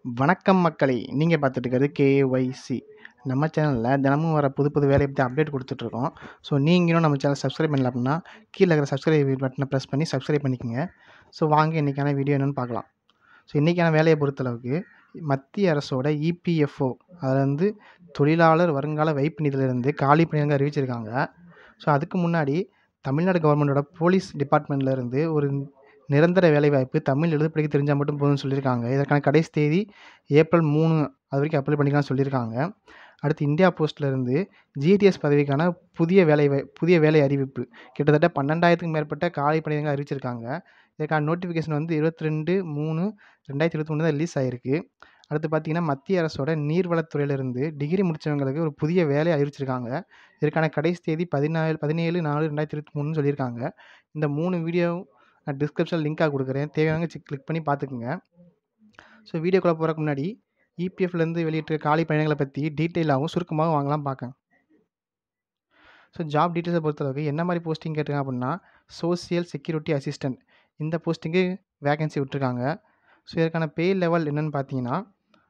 வணக்கம் மக்களே! நீங்க பார்த்துட்டு இருக்கிறது கேஒய்சி. நம்ம சேனல்ல தினமும் வர புது புது வேலைய பத்தி அப்டேட் குடுத்துட்ருக்கோம். ஸோ நீங்களும் நம்ம சேனல சப்ஸ்கிரைப் பண்ணல அப்டின்னா, கீழ இருக்கிற சப்ஸ்கிரைப் பட்டன பிரஸ் பண்ணி சப்ஸ்கிரைப் பண்ணிக்கங்க. ஸோ வாங்க இன்னைக்கான வீடியோ என்னன்னு பார்க்கலாம். ஸோ இன்னைக்கான வேலைய பொறுத்தளவுக்கு, மத்திய அரசோட இபிஎஃப்ஓ அதுல வந்து தொழிலாளர் வருங்கால வைப்பு நிதியிலிருந்து காலி பணியிடங்கள் அறிவிச்சிருக்காங்க. ஸோ அதுக்கு முன்னாடி தமிழ்நாடு கவர்மெண்டோட போலீஸ் டிபார்ட்மெண்ட்ல இருந்து ஒரு நிரந்தர வேலைவாய்ப்பு தமிழ் எழுத படிக்க தெரிஞ்சா மட்டும் போதும்னு சொல்லியிருக்காங்க. இதற்கான கடைசி தேதி ஏப்ரல் 3 அது வரைக்கும் அப்ளை பண்ணிக்கலாம்னு சொல்லியிருக்காங்க. அடுத்து இந்தியா போஸ்ட்ல இருந்து ஜிடிஎஸ் பதவிக்கான புதிய வேலைவாய் புதிய வேலை அறிவிப்பு. கிட்டத்தட்ட 12,000க்கும் மேற்பட்ட காலி பணியிடங்கள் அறிவிச்சிருக்காங்க. இதற்கான நோட்டிஃபிகேஷன் வந்து 22/3/2021 தான் ரிலீஸ் ஆயிருக்கு. அடுத்து பார்த்தீங்கன்னா, மத்திய அரசோட நீர்வளத்துறையில இருந்து டிகிரி முடிச்சவங்களுக்கு ஒரு புதிய வேலை அறிவிச்சிருக்காங்க. இதற்கான கடைசி தேதி 14 17/4/2023ன்னு சொல்லியிருக்காங்க. இந்த 3 வீடியோ நான் டிஸ்கிரிப்ஷன்ல லிங்க்கா குடுக்குறேன். தேவையானவங்க செக் கிளிக் பண்ணி பார்த்துக்கங்க. ஸோ வீடியோக்குள்ள போறதுக்கு முன்னாடி, இபிஎஃப்லேருந்து வெளியிட்ட காலி பணியிடங்கள பத்தி டீட்டெயிலாவும், சுருக்கமாவும் வாங்கலாம் பார்க்கலாம். ஸோ ஜாப் டீட்டெயில்ஸ பொறுத்தளவுக்கு என்ன மாரி போஸ்டிங் கேட்டிருக்காங்க அப்டின்னா, சோசியல் செக்யூரிட்டி அசிஸ்டன்ட் இந்த போஸ்டிங்க்கு வேக்கன்சி விட்டுருக்காங்க. ஸோ இதற்கான பே லெவல் என்னன்னு பார்த்தீங்கன்னா,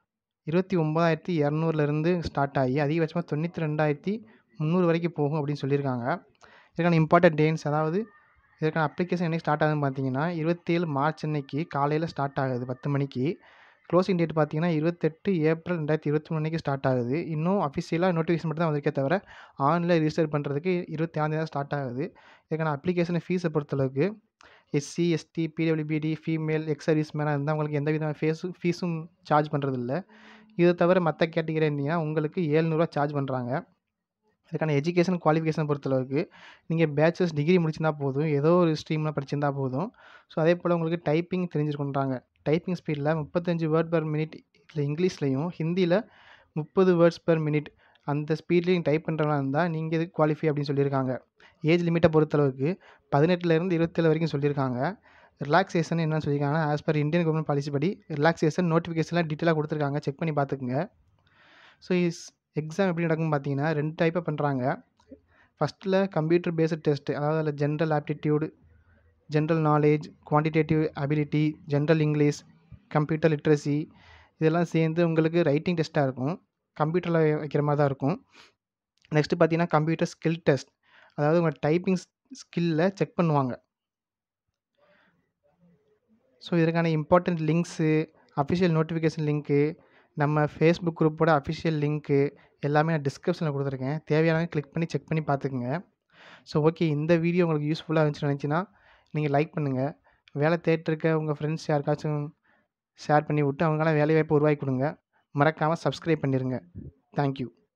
29,200லேருந்து ஸ்டார்ட் ஆகி அதிகபட்சமா 92,300 வரைக்கும் போகும் அப்டின்னு சொல்லியிருக்காங்க. இதற்கான இம்பார்ட்டன்ட் டேட்ஸ் அதாவது இதற்கான அப்ளிகேஷன் என்னைக்கு ஸ்டார்ட் ஆகுதுன்னு பார்த்தீங்கன்னா, 27 மார்ச் அன்னைக்கு காலையில ஸ்டார்ட் ஆகுது 10 மணிக்கு. க்ளோசிங் டேட் பார்த்தீங்கன்னா, 28 ஏப்ரல் 2023 அன்னைக்கு ஸ்டார்ட் ஆகுது. இன்னும் அஃபிஷியலா நோட்டிஃபிகேஷன் மட்டும் தான் வந்திருக்கே தவிர, ஆன்லைன்ல ரிஜிஸ்டர் பண்றதுக்கு 27ஆம் தேதி தான் ஸ்டார்ட் ஆகுது. இதற்கான அப்ளிகேஷன் ஃபீஸ பொறுத்தளவுக்கு எஸ்சி, எஸ்டி, பிடபிள்யூபிடி, ஃபீமேல், எக்ஸ் சர்வீஸ் மேனா இருந்தா உங்களுக்கு எந்த வித ஃபேஸும் ஃபீஸும் சார்ஜ் பண்றதில்ல. இத தவிர மத்த கேட்டகரி இருந்தீங்கன்னா, உங்களுக்கு ரூ. 700 சார்ஜ் பண்றாங்க. இதுக்கான எஜுகேஷன் குவாலிஃபிகேஷன பொறுத்தளவுக்கு, நீங்க பேச்சுலர்ஸ் டிகிரி முடிச்சிருந்தா போதும். ஏதோ ஒரு ஸ்ட்ரீம்ல படிச்சிருந்தா போதும். ஸோ அதேபோல உங்களுக்கு டைப்பிங் தெரிஞ்சிருக்கணுன்றாங்க. டைப்பிங் ஸ்பீட்ல 35 வேர்ட் பெர் மினிட் இதுல இங்கிலீஷ்லயும், ஹிந்தில 30 வேர்ட்ஸ் பெர் மினிட் அந்த ஸ்பீட்லயும் டைப் பண்றவங்களா இருந்தா, நீங்க இதுக்கு குவாலிஃபை அப்டின்னு சொல்லியிருக்காங்க. ஏஜ் லிமிட்ட பொறுத்தளவுக்கு 18லேருந்து 27 வரைக்கும் சொல்லியிருக்காங்க. ரிலாக்சேஷன் என்னன்னு சொல்லியிருக்காங்கன்னா, as per Indian government policy படி ரிலாக்சேஷன் நோட்டிஃபிகேஷன்ல டீட்டெயிலா குடுத்துருக்காங்க. செக் பண்ணி பார்த்துக்கங்க. ஸோ இஸ் எக்ஸாம் எப்படி நடக்கும்னு பார்த்தீங்கன்னா, 2 டைப்பா பண்றாங்க. ஃபர்ஸ்ட்ல கம்ப்யூட்டர் பேஸ்ட் டெஸ்ட் அதாவது அதுல general aptitude, general knowledge, quantitative ability, general English, computer literacy இதெல்லாம் சேர்ந்து உங்களுக்கு ரைட்டிங் டெஸ்ட்டா இருக்கும். கம்ப்யூட்டர்ல வைக்கிற மாரி தான் இருக்கும். நெக்ஸ்ட் பார்த்தீங்கன்னா, கம்ப்யூட்டர் ஸ்கில் டெஸ்ட் அதாவது உங்க டைப்பிங் ஸ் ஸ்கில்ல செக் பண்ணுவாங்க. ஸோ இதற்கான important links, official notification link, நம்ம ஃபேஸ்புக் குரூப்போட அஃபிஷியல் லிங்க்கு எல்லாமே நான் டிஸ்கிரிப்ஷன்ல குடுத்துருக்கேன். தேவையானவங்க கிளிக் பண்ணி செக் பண்ணி பார்த்துக்கங்க. ஸோ ஓகே இந்த வீடியோ உங்களுக்கு யூஸ்ஃபுல்லா இருந்துச்சுன்னு நினைச்சீங்கன்னா, நீங்க லைக் பண்ணுங்க. வேலை தேடிட்டு இருக்க உங்க ஃப்ரெண்ட்ஸ் யாருக்காச்சும் ஷேர் பண்ணி விட்டு, அவங்களுக்கான வேலைவாய்ப்ப உருவாக்கி குடுங்க. மறக்காம சப்ஸ்கிரைப் பண்ணிருங்க. Thank you.